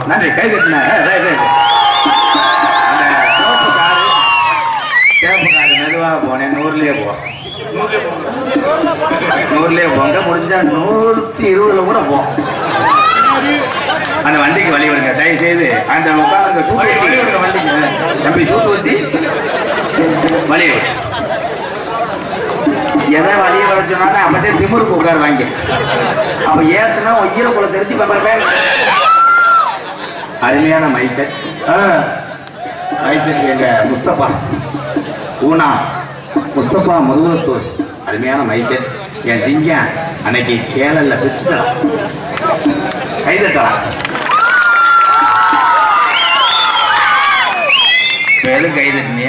நன்றி கை கட்டின right right அந்த சிவப்பு காரு சிவப்பு காரு மெதுவாக போனேன் நூறுலயே போ நூறுலயே போங்க முடிஞ்சா நூத்தி இருபதுல கூட போ அந்த வண்டிக்கு வழி விடுங்க தயவு செய்து அந்த உட்கார்ந்து சூத்து வழி விடுங்க வண்டிக்கு தம்பி சூத்து ஊத்தி வழி விடு எதை வழியை வர சொன்னாலும் அப்பதே திமுருக்கு உட்கார் வாங்கி அப்ப ஏத்துனா ஒய்யில குள்ள தெரிச்சு பண்றேன் அருமையான மைசெட் மைசெட் எங்க முஸ்தபா ஊனா முஸ்தபா முதுகுலத்தூர் அருமையான மைசெட் என் ஜிங்கன் அன்னைக்கு கேளல்ல பிச்சுட்டா கைதட்டலாம் இப்ப எதுக்கு கைதட்டினிய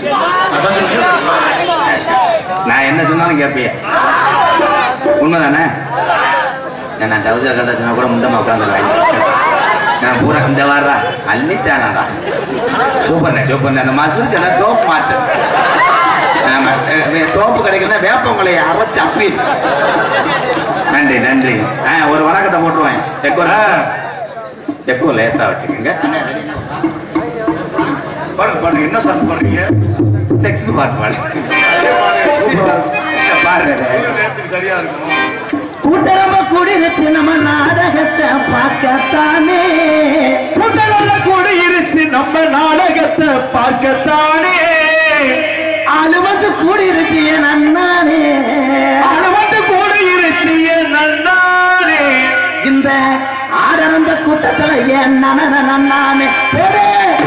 நான் என்ன சொன்னாலும் கேட்பிய உண்மைதானே நான் டவுசர் கட்டச்சுனா கூட முண்டமா உட்காந்துருவாங்க நான் பூரா இந்த வாரா அள்ளிச்சானாடா சூப்பர்ண்ணே சூப்பர்ண்ணே அந்த மசுருக்கு நான் டோப் மாட்டேன் ஆமா அஹ் வே- டோப்பு கிடைக்குன்னா வேப்பங்களையை அரைச்சு அப்படி நன்றி நன்றி ஆ ஒரு வணக்கத்தை போட்டுருவேன் எக்கோ எக்கோ லேசா வச்சுக்கோங்க பாருங்க பாருங்க என்ன சார் பண்றீங்க செக்ஸ் பாட்டு பாடு சூப்பரா இருக்கும். பாருங்க நேரத்துக்கு சரியா இருக்கும் கூட்டரம்ப கூடிருச்சு நம்ம நாடகத்தை பார்க்கத்தானே கூட்டணி கூடியிருச்சு நம்ம நாடகத்தை பார்க்கத்தானே அலுவத்து கூடிருச்சு என் அண்ணானே அளவட்டு கூடியிருச்சு என் நன்னாரே இந்த ஆடரந்த கூட்டத்துல என் நனன நன்னானே பேரே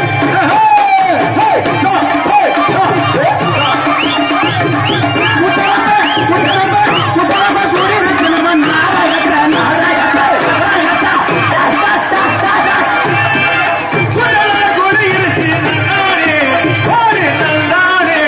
கூட்டரம்ப கூட்டரம்ப கூட்டரம்ப கூடிருச்சு நம்ம நாடகத்தை நாடகத்தை கூட்டணி கூடியிருச்சு நன்னாரே ஓடி நன்னாரே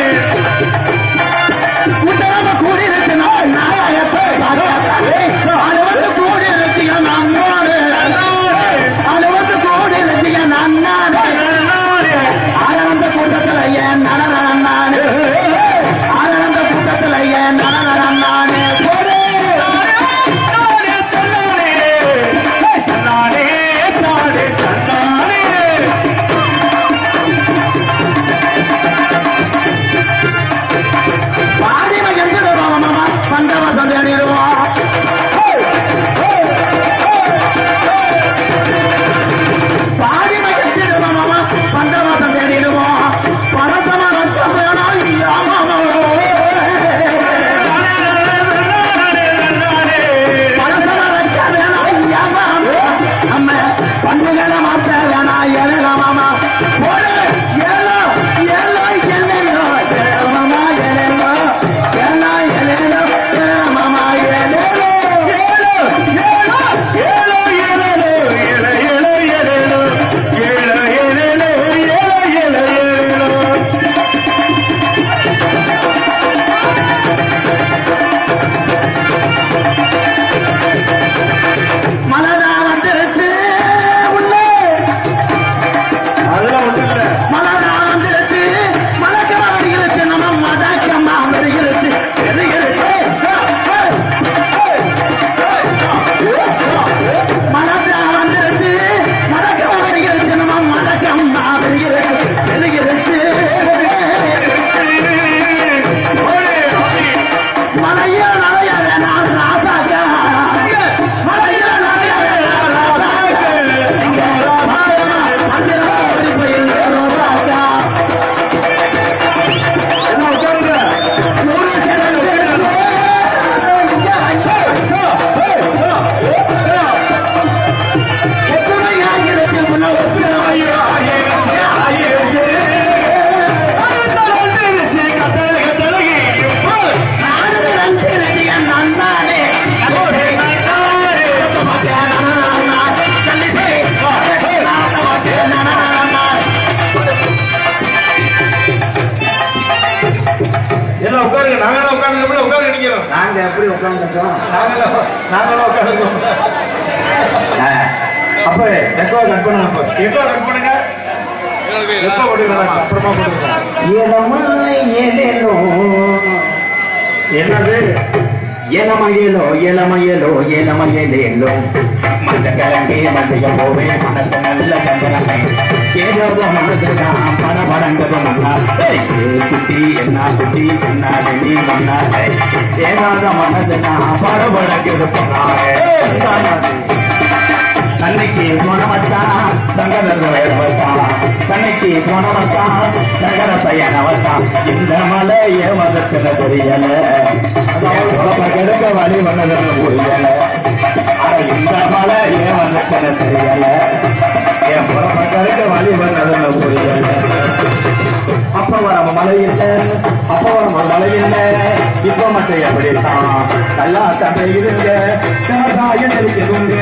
கூட்டரம்ப கூடிருச்சு நம்ம நாடகத்தை நாடகத்தை அலுவத்து கூடிருச்சு என் அண்ணானே அலுவத்து கூடிருச்சு என் அண்ணானே நன்னாரே ஆனந்த கூட்டத்துல ஏன் நடனம் நானே ஆனந்த கூட்டத்துல ஏன் நடனம் நானே போடு தானே தன்னாரே தன்னாரே தானே தன்னாரே பாதிமை எழுதுவோம் மாமா பந்தவ சொல்லிடுவோம் பாதிமை எழுதிடுவோம் மாமா பந்தவ சொல்லிடுவோம் பரசம ரத்தம் வேணாம் இல்லாம பரசம ரத்தம் வேணாம் இல்லாம நம்ம பண்ணுகளை மாத்த வேணாம் எழுத மாமா போடு ஏலோ ஏலோ எல்லையோ ஏலோ மாமா ஏலோ ஏலோ ஏலோ ஏலோ மாமா ஏலோ ஏலோ ஏலோ ஏலோ ஏலோ ஏலோ ஏலோ ஏலோ ஏலோ ஏலோ ஏலோ ஏலோ மலரா வந்துருச்சு உள்ளே அதெல்லாம் ஒண்ணும் இல்ல மலரா வந்துருச்சு மலக்கமா வருகிறது நம்ம மதக்கம்மா வருகிறது வருகிறது மலரா வந்துருச்சு மதக்கமா வருகிறது நம்ம மதக்கம்மா வருகிறது வருகிறது மலைய நலையாத நான் ராசாக்கா மலைய நலையாத நான் ராசாக்கா இங்க ராசாக்கா அங்க ஓடி போய் ராசாக்கா எல்லாம் உட்காருங்க நூறு ஒற்றுமையாகிறது முன்ன ஒற்றுமை நாடு ரஞ்சிரதி என் நன்னானே எல்லாம் உட்காருங்க நாங்களாம் உட்கார்ந்து உட்காருங்க நீங்க நாங்க எப்படி உட்காந்துருக்கோம் நாங்களாம் நாங்களாம் உட்காருங்க அப்ப எக்கோ கட் பண்ண அப்ப எப்போ கட் பண்ணுங்க எப்போ போட்டுக்கலாம் அப்புறமா போட்டுக்கலாம் ஏலம்மா ஏலேலோ என்னது இளமையிலோ இளமையிலோ இளமையிலேலோ மஞ்ச கிழங்கே மல்லிகை போவே மனக்கு நல்ல சந்தனமே ஏதோ மனதுதான் பட படங்கது மன்னா ஏய், ஏ குட்டி என்ன குட்டி என்ன நீ மன்னாரே ஏதாத மனதுதான் பட படங்கது பண்ணாரே தன்னைக்கு போன வச்சான் தங்கரத வேற வச்சான் தன்னைக்கு போன வச்சான் தங்கர பையன வச்சான் இந்த மலைய மதச்சன தெரியல கெடுக்க வழி வந்ததுன்னு புரியல ஆனா இந்த மலைய மதச்சன தெரியல என் புறப்ப கெடுக்க வழி வந்ததுன்னு புரியல அப்ப வர மழை இல்ல அப்ப வர மழை இல்ல இப்ப மட்டும் எப்படித்தான் நல்லா தந்தை இருங்க கனதாய தெரிஞ்சுங்க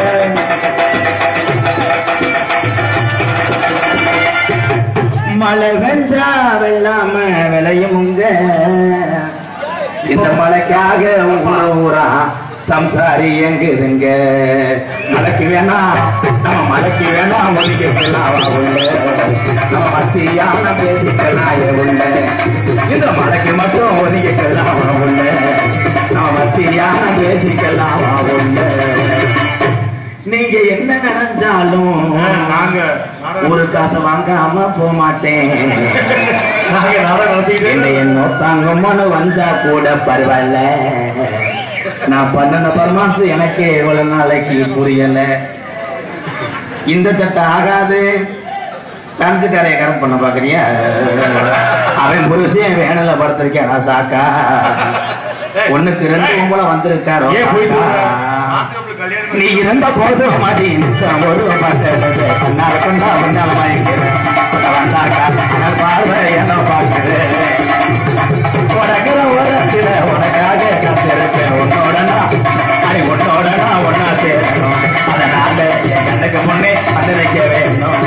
மழை வெஞ்சா வெள்ளாம விளையுமுங்க இந்த மழைக்காக உங்க ஊரா சம்சாரி எங்குதுங்க மலைக்கு வேணா நம்ம மலைக்கு வேணா ஒதுக்கிக்கலாம் உள்ள நம்ம மத்தியான பேசிக்கலாம் உள்ள இந்த மலைக்கு மட்டும் ஒதுக்கிக்கலாம் உள்ள நம்ம மத்தியான பேசிக்கலாம் உள்ள நீங்க என்ன நினைச்சாலும் நாங்க ஒரு காசை வாங்காம போக மாட்டேன் நாங்க நாடகம் நடத்திக்கிட்டு என்ன என்ன தாங்கம்னு வந்தா கூட பரவாயில்ல நான் பண்ணின பர்மான்ஸ் எனக்கே இவ்வளவு நாளைக்கு புரியல இந்த சட்டம் ஆகாது டான்ஸுக்காரைய கரம் பண்ண பாக்குறியா அவன் புருஷன் வேணல படுத்திருக்கேன் நான் சாக்கா ஒண்ணுக்கு ரெண்டு பொம்பளை வந்திருக்காரோ ஏன் போய் சொல்ற? காக்கா. ஆத்துக்கு கல்யாணம் நீ இருந்த போதும் மாடி நித்தம் ஒரு பாட்டு கண்ணால கொண்டா முன்னால வாங்கிக்கிறேன் வந்தாக்கா நான் பார்வை என்ன பார்க்கிறேன் உனக்கிற உரத்துல உனக்காக காத்திருக்கேன் உன்னோட நான் அடி உன்னோட நான் ஒன்னா சேரணும் அதனால என் கண்ணுக்கு முன்னே வந்து வைக்க வேணும்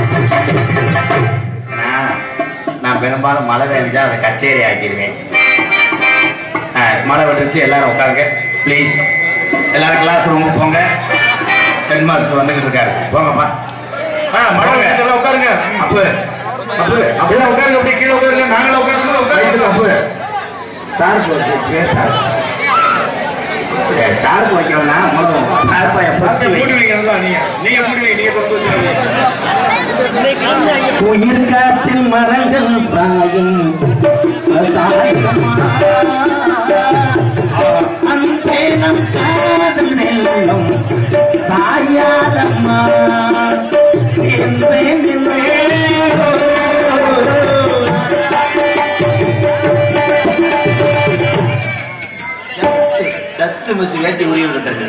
நான் பெரும்பாலும் மழை பெஞ்சா அதை கச்சேரி ஆக்கிடுவேன் ஆ, மழை விட்டுருச்சு எல்லாரும் உட்காருங்க ப்ளீஸ் எல்லாரும் கிளாஸ் ரூமுக்கு போங்க ஹெட் மாஸ்டர் வந்துகிட்டு இருக்காரு போங்கப்பா ஆ, மழை வருதுல உட்காருங்க அப்பு அப்பு அப்படியே உட்காருங்க அப்படியே கீழே உட்காருங்க நாங்களும் உட்காருங்க வயசுக்கு உட்காருங்க அப்பு சார் பேசார் சாருக்கு வைக்கணும்னா முதல்ல சார்ப்பா அப்படியே மூடி எப்போ வைங்க நல்லா நீங்க நீங்க மூடி வைங்க நீங்க கொண்டு வச்சுருங்க உயிர் காத்தில் மரங்கள் சாயும் சாயமா அன்பே நம் காதல் நெல்லும் சாயாதம்மா என்பே டஸ்ட் மிஸ் வேட்டி உரிய கொடுத்துருக்கு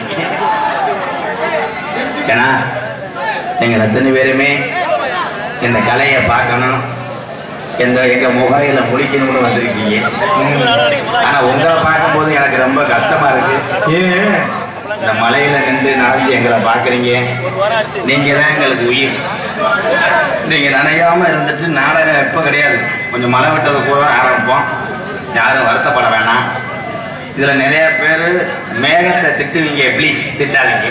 ஏன்னா நீங்கள் அத்தனை பேருமே இந்த கலையை பார்க்கணும் இந்த எங்க முகையில முடிக்கணும்னு வந்திருக்கீங்க ஆனா உங்களை பார்க்கும்போது எனக்கு ரொம்ப கஷ்டமா இருக்கு ஏன் இந்த மலையில நின்று நனைஞ்சு எங்களை பாக்குறீங்க நீங்க தான் எங்களுக்கு உயிர் நீங்க நனையாம இருந்துட்டு நாடகம் எப்ப கிடையாது கொஞ்சம் மழை விட்டது கூட ஆரம்பிப்போம் யாரும் வருத்தப்பட வேணாம் இதுல நிறைய பேர் மேகத்தை திட்டுவீங்க ப்ளீஸ் திட்டாதீங்க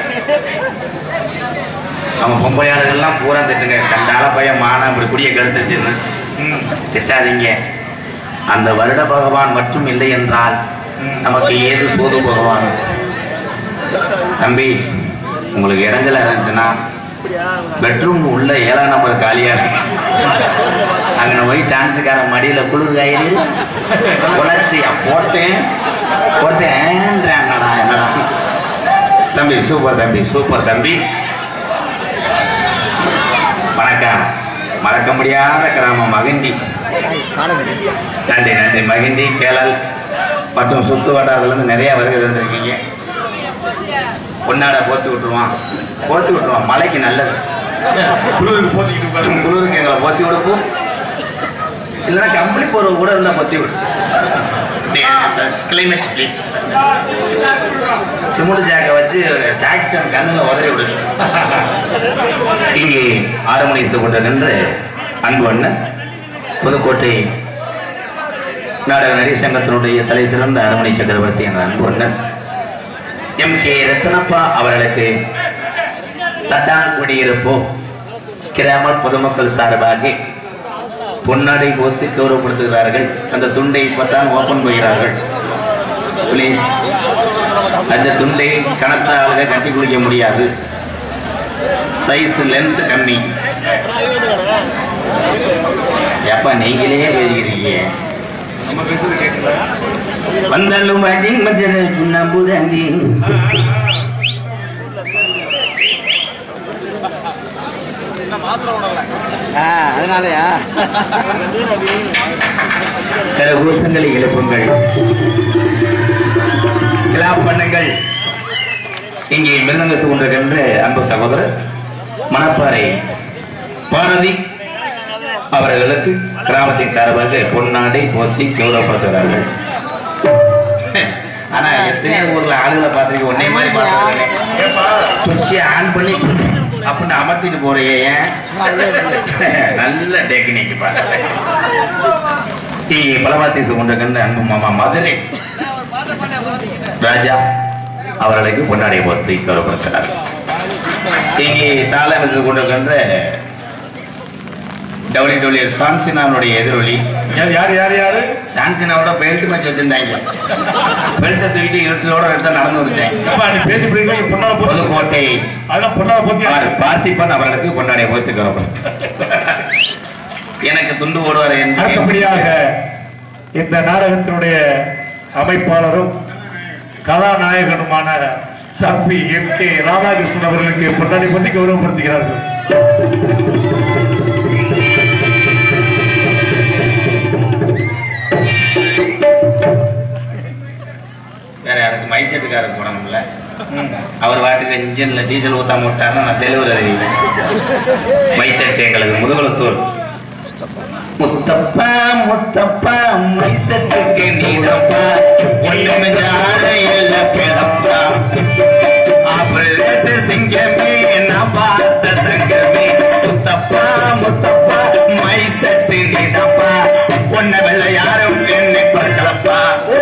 நம்ம பொம்பளையாளர்கள்லாம் பூரா திட்டுங்க கண்டால பையன் மானம் இப்படி குடிய கெடுத்துச்சுன்னு ம், திட்டாதீங்க அந்த வருட பகவான் மட்டும் இல்லை என்றால் நமக்கு ஏது சோது பகவான் தம்பி உங்களுக்கு இடைஞ்சலா இருந்துச்சுன்னா பெட்ரூம் உள்ள ஏழாம் நம்பர் காலியா இருக்கு அங்க போய் டான்ஸுக்கார மடியில குளிர் காயிரு உணர்ச்சியா போட்டேன் போட்டேன் என்னடா என்னடா தம்பி சூப்பர் தம்பி சூப்பர் தம்பி வணக்கம் மறக்க முடியாத கிராமம் மகிண்டி நன்றி நன்றி மகிண்டி கேளல் மற்றும் சுத்து வட்டாரத்துலேருந்து நிறைய வருகை வந்திருக்கீங்க பொன்னாட போத்தி விட்டுருவான் போத்தி விட்டுருவான் மழைக்கு நல்லது குளிருக்கு போத்திக்கிட்டு உட்காருங்க குளிருக்கு எங்களை போத்தி கொடுக்கும் இல்லைன்னா கம்பளி போறவங்க கூட இருந்தா போத்தி விடு கிளைமேட் ப்ளீஸ் சிமுடு ஜாக்கை வச்சு ஜாக்கிச்சன் கண்ணில் உதறி விடு இங்கே ஆறு மணி இது கொண்டு நின்று அன்பு அண்ணன் புதுக்கோட்டை நாடக நடிகர் சங்கத்தினுடைய தலை சிறந்த அரண்மனை சக்கரவர்த்தி என்ற அன்பு அண்ணன் எம் கே ரத்னப்பா அவர்களுக்கு தட்டான் குடியிருப்போ கிராம பொதுமக்கள் சார்பாக பொன்னாடை போத்து கௌரவப்படுத்துகிறார்கள் அந்த துண்டை இப்பத்தான் ஓபன் பண்ணுகிறார்கள் ப்ளீஸ் அந்த துண்டை கணத்த ஆளுக கட்டி குடிக்க முடியாது சைஸ் லென்த் கம்மி எப்பா நீங்களே பேசிக்கிறீங்க நம்ம பேசுறது கேட்கல வந்தாலும் வாடி மஞ்சள் சுண்ணாம்பு தாண்டி அதனாலயா சில கோஷங்களை எழுப்புங்கள் கிளாப் பண்ணுங்கள் இங்கே மிருதங்கத்து கொண்டிருக்கின்ற அன்பு சகோதரர் மணப்பாறை பாரதி அவர்களுக்கு கிராமத்தின் சார்பாக பொன்னாடை போத்தி கௌரவப்படுத்துகிறார்கள் ஆனா எத்தனையோ ஊர்ல ஆளுகளை பார்த்துருக்க ஒன்னே மாதிரி பார்த்துருக்கேன் ஏப்பா சுவிட்சை ஆன் பண்ணி அப்படின்னு அமர்த்திட்டு போறியே ஏன் நல்ல டெக்னிக் பாரு டி பலவாத்தீசு கொண்டிருக்கின்ற அன்பு மாமா மதுரை ராஜா அவர்களுக்கு பொன்னாடை போர்த்தி கௌரவப்படுத்துகிறார் இங்கே தாளமிசு கொண்டிருக்கின்ற டபிள்யூ டபிள்யூ சான்சினாவுடைய எதிரொலி யார் யார் யார் யாரு சான்சினாவோட பெல்ட் மேட்ச் வச்சிருந்தாங்க பெல்ட்டை தூக்கிட்டு இருட்டோட எடுத்து நடந்து வந்துட்டேன் ஏப்பா நீ பேசி பிடிக்கல பொண்ணால போத்தி புதுக்கோட்டை அதான் பொண்ணால போத்தி ஆர் பார்த்திபன் அவர்களுக்கு கொண்டாடிய போய்த்து எனக்கு துண்டு போடுவார் என்று அடுத்தபடியாக இந்த நாடகத்தினுடைய அமைப்பாளரும் கதாநாயகனுமான தம்பி எம் கே ராதாகிருஷ்ணன் அவர்களுக்கு பொன்னாடி பற்றி கௌரவப்படுத்துகிறார்கள் வேற யாருக்கு மைக் செட்டுக்காரருக்கு போனோம்ல அவர் வாட்டுக்கு இன்ஜின்ல டீசல் ஊத்தாம விட்டாருன்னா நான் தெளிவு அறிவிப்பேன் மைக் செட்டு எங்களுக்கு முதுகுளத்தூர் முஸ்தப்பா முஸ்தப்பா மைசட்டுக்கு நீடப்பா ஒண்ணுமே ஜாட இல்ல பேடப்பா ஆபரேட்டு சிங்கமே நான் பார்த்த தங்கமே முஸ்தப்பா முஸ்தப்பா மைசட்டு நீடப்பா ஒன்ன வெள்ள யாரும் என்னை குறைக்கலப்பா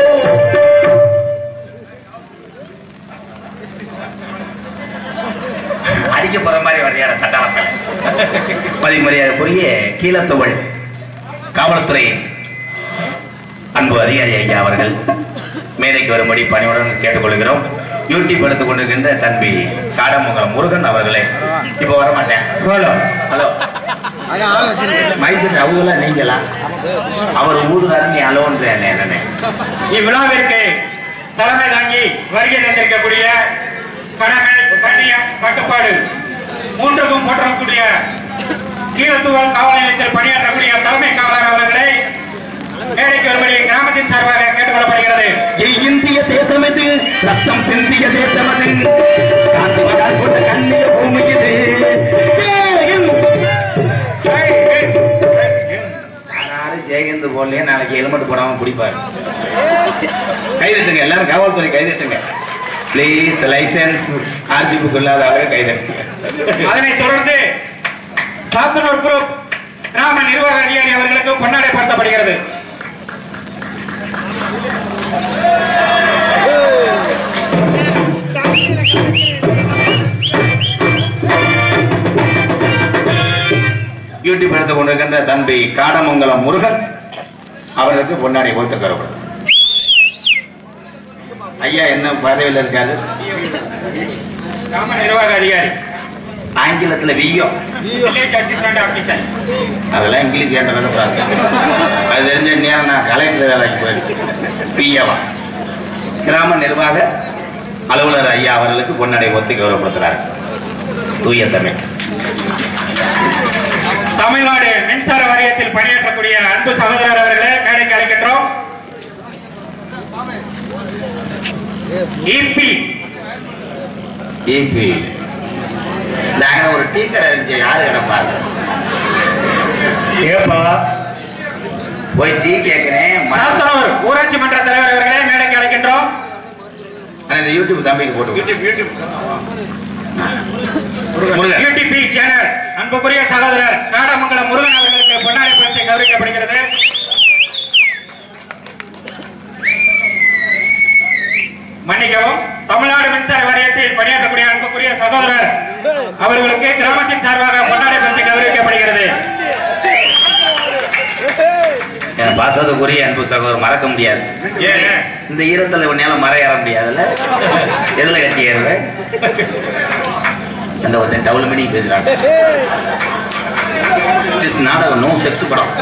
அடிக்க போற மாதிரி வரையாட சட்டாளத்தில் மதிமரியாதைக்குரிய கீழத்துவள் காவல்துறை அன்பு அதிகாரி ஐயா அவர்கள் மேடைக்கு வரும்படி பணியுடன் கேட்டுக்கொள்கிறோம் யூடியூப் எடுத்துக் கொண்டிருக்கின்ற தம்பி காடமங்கலம் முருகன் அவர்களே இப்ப வர மாட்டேன் ஹலோ அதான் ஆள் வச்சிருக்கேன் மைசூர் அவங்களா நீங்களா அவர் ஊதுகாரு நீ அலோன்ற என்னன்னு இவ்விழாவிற்கு தலைமை தாங்கி வருகை தந்திருக்கக்கூடிய கடமை கண்ணியம் கட்டுப்பாடு மூன்றுக்கும் போற்றக்கூடிய கீழத்துவல் காவல் நிலையத்தில் பணியாற்றக்கூடிய தலைமை காவலர் அவர்களை மேடைக்கு வரும்படி கிராமத்தின் சார்பாக கேட்டுக்கொள்ளப்படுகிறது என் இந்திய தேசம் இது ரத்தம் சிந்திய தேசம் அது காந்தி மகான் கொண்ட கண்ணிய பூமி இது ஜெய் ஹிந்த். யாரு ஜெயகந்த் போடலையே நாளைக்கு ஹெல்மெட் போடாம பிடிப்பாரு கைதட்டுங்க எல்லாரும் காவல்துறை கைதட்டுங்க ப்ளீஸ் லைசன்ஸ் ஆர்ஜி புக் இல்லாத ஆளுங்க கைதட்டுங்க அதனைத் தொடர்ந்து சாத்தனூர் குரூப் கிராம நிர்வாக அதிகாரி அவர்களுக்கு பொன்னாடை படுத்தப்படுகிறது யூடியூப் எடுத்துக் கொண்டிருக்கின்ற தம்பி காடமங்கலம் முருகன் அவர்களுக்கு பொன்னாடி போட்டு கருப்படும் ஐயா என்ன பதவியில் இருக்காரு கிராம நிர்வாக அதிகாரி ஆங்கிலத்துல வியோ வில்லேஜ் அசிஸ்டன்ட் ஆபீசர் அதெல்லாம் இங்கிலீஷ் ஏன்டா அது தெரிஞ்ச நேரம் நான் கலெக்டர் வேலைக்கு போயிருக்கேன் பிஏவா கிராம நிர்வாக அலுவலர் ஐயா அவர்களுக்கு பொன்னடை ஒத்தி கௌரவப்படுத்துறாரு தூய தமிழ் தமிழ்நாடு மின்சார வாரியத்தில் பணியாற்றக்கூடிய அன்பு சகோதரர் அவர்களே மேடைக்கு அழைக்கின்றோம் இபி ஏபி நாங்க ஒரு டீ கடை இருந்துச்சு யாரு கிடப்பாரு ஏப்பா போய் டீ கேட்கிறேன் ம- சாத்தனூர் ஊராட்சி மன்ற தலைவர் அவர்களே மேடைக்கு அழைக்கின்றோம் ஆனா இந்த யூடியூப் தம்பிக்கு போட்டு யூடியூப் யூடியூப் முருகன் யூடிபி சேனல் அன்புக்குரிய சகோதரர் நாடமங்கலம் முருகன் அவர்களுக்கு பொன்னாடை பரிசு கௌரவிக்கப்படுகிறது மன்னிக்கவும் தமிழ்நாடு மின்சார வாரியத்தில் பணியாற்றக்கூடிய அன்புக்குரிய சகோதரர் அவர்களுக்கு கிராமத்தின் சார்பாக பொன்னாடை பரிசு கௌரவிக்கப்படுகிறது என் பாச பாசத்துக்குரிய அன்பு சகோதரர் மறக்க முடியாது ஏன் இந்த ஈரத்துல உன்னால மர ஏற முடியாதுல்ல எதுல கட்டி ஏறுவ அந்த ஒருத்தன் டவுல் மணி பேசுறான் திஸ் நாடகம் நோ செக்ஸ் படம்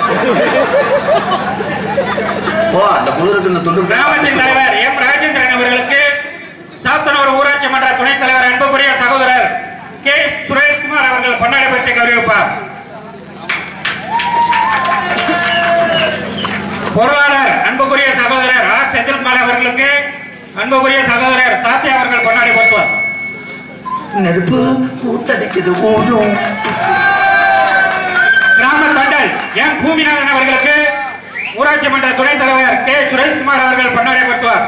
ஓ அந்த குளிருக்கு இந்த துண்டு கிராமத்தின் தலைவர் எம் ராஜேந்திரன் அவர்களுக்கு சாத்தனூர் ஊராட்சி மன்ற துணைத் தலைவர் அன்புக்குரிய சகோதரர் கே சுரேஷ்குமார் அவர்கள் பொன்னாடை பற்றி கௌரவிப்பார் பொருளாளர் அன்புக்குரிய சகோதரர் ஆர் செந்தில்குமார் அவர்களுக்கு அன்புக்குரிய சகோதரர் சாத்தியா அவர்கள் பொன்னாடை போட்டுவார் நெருப்பு ஊத்தடிக்குது ஊரும் கிராம தண்டல் எம் பூமிநாதன் அவர்களுக்கு ஊராட்சி மன்ற துணைத் தலைவர் கே சுரேஷ்குமார் அவர்கள் பொன்னாடை போட்டுவார்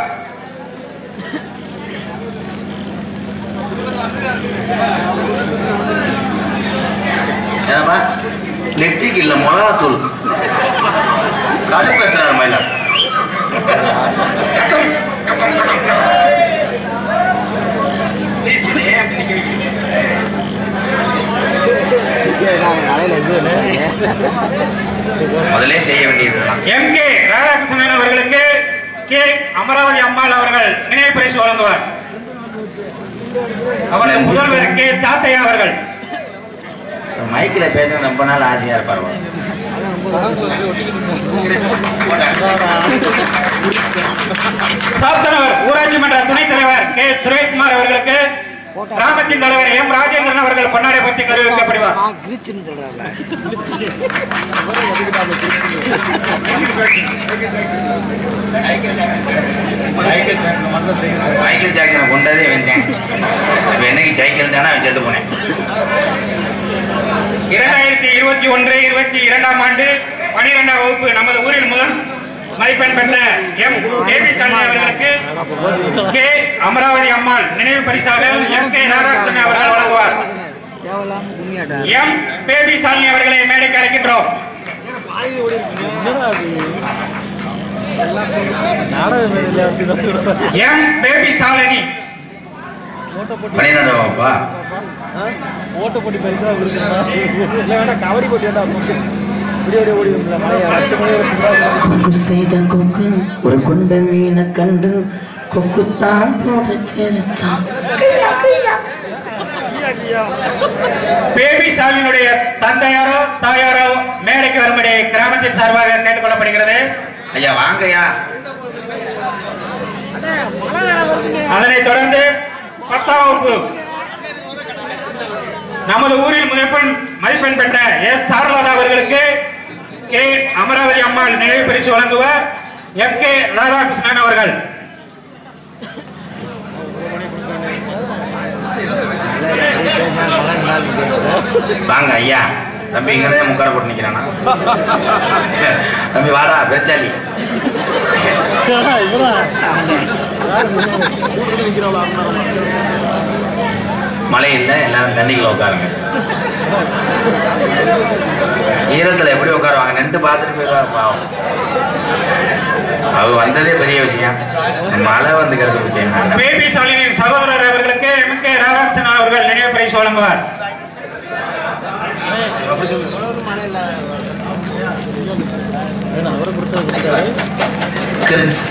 ஏன்னா நெற்றிக்கு இல்ல மிளகாத்தூள் கடுப்பேற்றுறாரு மயிலார் கடையில் இது இல்லை முதலே செய்ய வேண்டியதுதான் எம் கே ராதாகிருஷ்ணன் அவர்களுக்கு கே அமராவதி அம்மாள் அவர்கள் நினைவு பரிசு வழங்குவார் அவரது முதல்வர் கே சாத்தையா அவர்கள் மைக்ல பேச ரொம்ப நாள் ஆசையா இருப்பாரு அவர். சாத்தனவர் ஊராட்சி மன்ற துணைத் தலைவர் கே சுரேஷ்குமார் அவர்களுக்கு கிராமத்தின் தலைவர் எம் ராஜேந்திரன் அவர்கள் பொன்னாடை பற்றி கருவிக்கப்படுவார் நான் கிரிச்சுன்னு சொல்றாங்க மைக்கேல் ஜாக்சனை கொண்டதே வந்தேன் இப்ப என்னைக்கு சைக்கிள் தானே அவன் செத்து போனேன் இரண்டாயிரத்தி இருபத்தி ஒன்று இருபத்தி இரண்டாம் ஆண்டு பனிரெண்டாம் வகுப்பு நமது ஊரில் முதல் மதிப்பெண் பெற்ற எம் தேவி சாமி அவர்களுக்கு கே அமராவதி அம்மாள் நினைவு பரிசாக எம் கே ராதாகிருஷ்ணன் அவர்கள் வழங்குவார் தேவையில்லாம கும்மியாட்டம் எம் பேபி சாலினி அவர்களை மேடைக்கு அழைக்கின்றோம் எம் பேபி சாலினி பன்னிரெண்டு வகுப்பா ஓட்ட போட்டி பரிசா கொடுக்கணும் இல்லை வேண்டாம் கபடி போட்டி வேண்டாம் இப்படி அப்படியே ஓடி வந்துடல மழையா பத்து மணி வரைக்கும் கொக்கு செய்த கொக்கு ஒரு குண்ட மீனை கண்டு கொக்குத்தான் போட சேர்த்தான் பேபி சாலினுடைய தந்தையாரோ தாயாரோ மேடைக்கு வரும்படி கிராமத்தின் சார்பாக கேட்டுக்கொள்ளப்படுகிறது ஐயா வாங்கய்யா அதனைத் தொடர்ந்து பத்தாம் வகுப்பு நமது ஊரில் மதிப்பெண் மதிப்பெண் பெற்ற எஸ் சாரலதா அவர்களுக்கு கே அமராவதி அம்மாள் நினைவு பரிசு வழங்குவார் எம் கே ராதாகிருஷ்ணன் அவர்கள் வாங்க ஐயா தம்பி இங்கதான் முக்கார போட்டு நிக்கிறானா தம்பி வாடா பெருச்சாலி மழை இல்லை எல்லாரும் தண்ணிக்குள்ள உட்காருங்க ஈரத்துல எப்படி உட்காருவாங்க நின்று பார்த்துட்டு போயிடுவாங்க பாவம் அவ வந்ததே பெரிய விஷயம் மழை வந்துக்கிறது விஷயம் பேபி சாலினின் சகோதரர் அவர்களுக்கு எம் கே ராதாகிருஷ்ணன் அவர்கள் நினைவு பரிசு வழங்குவார் கிரிஸ்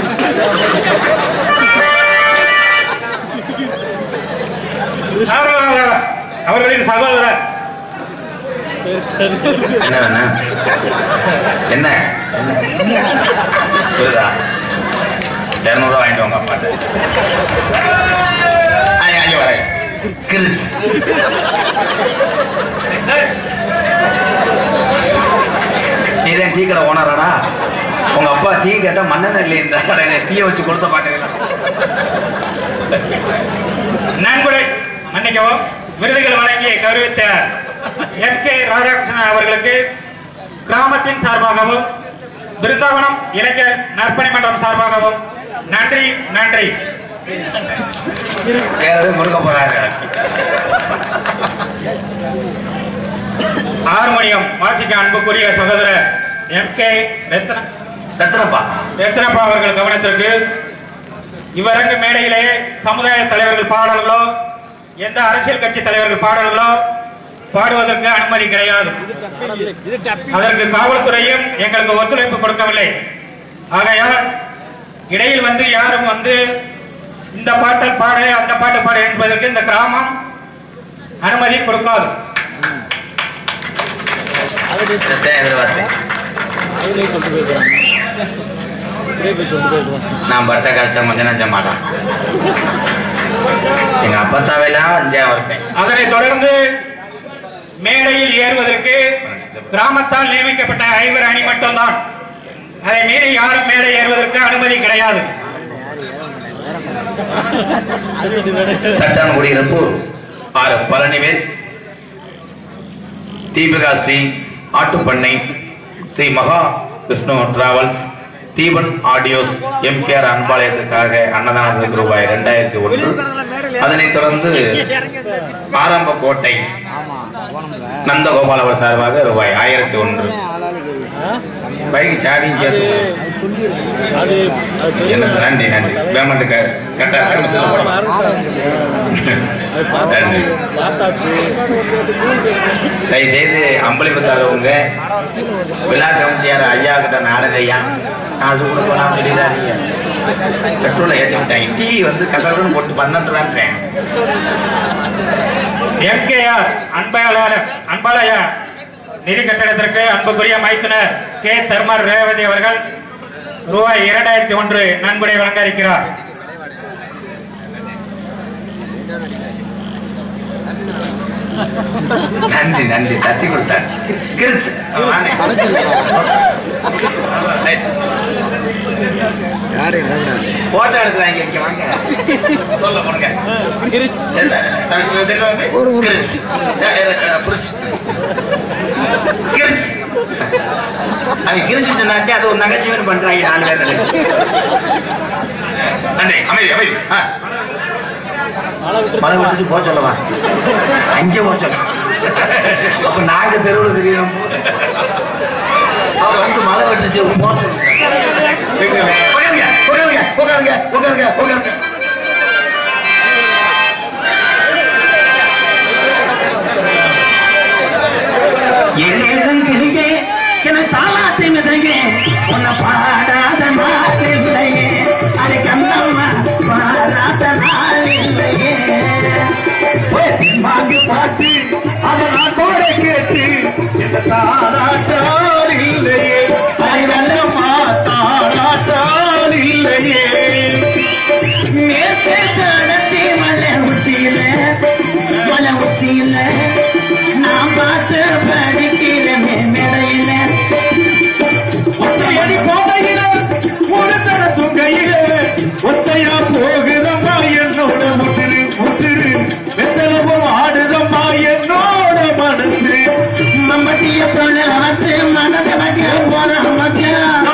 சாரலதா அவர்களின் சகோதரர் என்ன வேணும் என்ன புரியுதா இரநூறுவா வாங்கிட்டு வாங்க அப்பாட்ட ஆ, அங்கே வரேன் கிரிஸ் நீதான் டீ கடை ஓனராடா உங்க அப்பா டீ கேட்டா மண்ணெண்ணெய் இல்லைன்றா டீயை வச்சு கொடுத்த பாட்டுங்களா நன்கொடை மன்னிக்கவும் விருதுகள் வழங்கி கௌரவித்த எம் கே ராதாகிருஷ்ணன் அவர்களுக்கு கிராமத்தின் சார்பாகவும் பிருந்தாவனம் இளைஞர் நற்பணி மன்றம் சார்பாகவும் நன்றி நன்றி வேறது முருக போறாரு ஹார்மோனியம் வாசிக்க அன்புக்குரிய சகோதரர் எம் கே ரத்ன ரத்னப்பா ரத்னப்பா அவர்கள் கவனத்திற்கு இவ்வரங்கு மேடையிலே சமுதாய தலைவர்கள் பாடல்களோ எந்த அரசியல் கட்சி தலைவர்கள் பாடல்களோ பாடுவதற்கு அனுமதி கிடையாது அதற்கு காவல்துறையும் எங்களுக்கு ஒத்துழைப்பு கொடுக்கவில்லை ஆகையால் இடையில் வந்து யாரும் வந்து இந்த பாட்டல் பாடு அந்த பாட்டு பாடு என்பதற்கு இந்த கிராமம் அனுமதி கொடுக்காது இதைத்தான் எதிர்பார்த்தேன் அதுலயே சொல்லிட்டு போயிருக்கான் இப்படியே போய் சொல்லிட்டு போயிருக்கான் நான் பட்ட கஷ்டம் கொஞ்சம் நஞ்ச மாட்டான் எங்க அப்பத்தாவையெல்லாம் அஞ்சா இருப்பேன் அதனைத் தொடர்ந்து மேடையில் ஏறுவதற்கு கிராமத்தால் நியமிக்கப்பட்ட ஐவர் அணி மட்டும்தான் அதை மீறி யாரும் மேடை ஏறுவதற்கு அனுமதி கிடையாது சட்டான் குடியிருப்பு ஆறு பழனிவேல் தீபிகா ஸ்ரீ ஆட்டுப்பண்ணை Shri Maha Vishnu travels Deepan audios M K R அன்பாலயத்துக்காக அன்னதானத்துக்கு ரூபாய் இரண்டாயிரத்தி ஒன்று அதனைத் தொடர்ந்து ஆரம்ப கோட்டை ஆமா போனோம்ல நந்தகோபால் அவர் சார்பாக ரூபாய் ஆயிரத்தி ஒன்று ஆளாளுக்கு பைக் சாடியும் சேர்த்து அது சொல்லியிருக்கேன் அது அது பெரிய எனக்கு நன்றி நன்றி பேமெண்ட் கரெக்டாக கமிஷன் போடலாம் அது பார்த்தா நன்றி. பார்த்தாச்சு தயவு செய்து அம்பளிப்பு தரவங்க விழா கமிட்டியார் ஐயா கிட்ட நாடக ஐயா காசு கூட போலாம் சொல்லிடாதீங்க பெட்ரோலை ஏற்றிட்டாங்க டீ வந்து கசகசன்னு போட்டு பன்னெண்டு ரூபான்றேன் எம்கேஆர் அன்பாளர் அன்பாலய நிதி கட்டணத்திற்கு அன்புக்குரிய மைத்துனர் கே தர்மர் ரேவதி அவர்கள் ரூபாய் இரண்டாயிரத்தி ஒன்று நன்கொடை வழங்க இருக்கிறார் நன்றி நன்றி தட்டி கொடுத்தாச்சு கிரிச்சு வாங்க. ரைட். யாரையும் விடக்கூடாது போட்டோ எடுக்கிறாங்க இங்க வாங்க சொல்ல போடுங்க இல்ல, தனக்கு தெரியாம ஒரு ஒரு கிரிச்சு. ஏ, ஏ, ஏ, புரிச்சு. கிரிச்சு. அது கிரிஞ்சிட்டுனாச்சு அது ஒரு நகைச்சுவை பண்றாங்க நாலு பேர் நன்றி அமைதி அமைதி ஆ. மழை விட்டு மழை விட்டுச்சு போக சொல்லவா அங்கே போக சொல்ல அப்ப நாங்க தெருவில் தெரியும் அவர் வந்து மழை விட்டுச்சு போக சொல்லுங்க உட்காருங்க, உட்காருங்க, உட்காருங்க, உட்காருங்க, உட்காருங்க. ஏழங்கிளியே என தாளாத்தி மிசங்க உன்னை பாடாத நாள் இல்லையே அது கண்ணம்மா பாடாத நாள் இல்லையே வாங்கி பாட்டு அதை நான் கூட கேட்டு இந்த தாராட்டால் இல்லையே ஐவல்லம்மா தாராட்டால் இல்லையே மேற்கே கடச்சி மலை உச்சியில மலை உச்சியில நான் பாட்டு படிக்கல மேடையில ஒத்தையடி போதையில ஒரு தர துங்கையில ஒத்தையா போகுதம்மா என்னோட முசிறு முசிறு வெத்தனமும் ஆடுதம்மா என்னோட மனசு மம்பட்டிய தொழில வச்சு மனதிலக்க போற மச்சான்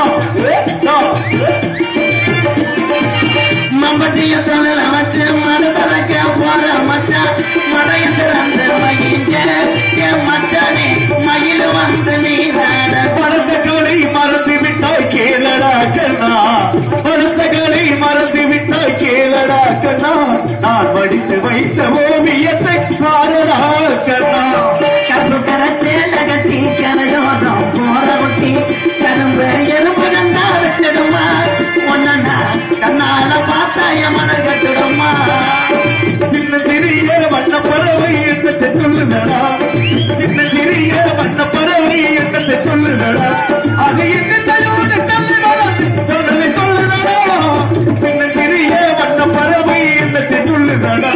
மம்பட்டிய தொழில வச்சு மனதிலக்க போற மச்சான் மடைய திறந்து மகிழ்ந்த என் மச்சானே மயில் வந்து நீராட பழுத்த களை மறந்து விட்டாய் கேளடா கண்ணா பழுத்த களை மறந்து விட்டாய் கேளடா கண்ணா நான் வடித்து வைத்த ஓவியத்தை பாரடா கண்ணா கரும்பு கரைச்சேல கட்டி கரையோரம் போற குட்டி கரும்பு எறும்பு கண்டா விட்டுடுமா ஒன்னா கண்ணால பார்த்தா எமன கட்டுடுமா சின்ன சிறிய வண்ண பறவை என்னத்தை சொல்லுதடா சின்ன சிறிய வண்ண பறவை என்னத்தை சொல்லுதடா அது என்ன தயோடு கல்லுடா சொன்னதை சொல்லுதடா சின்ன சிறிய வண்ண பறவை என்னத்தை சொல்லுதடா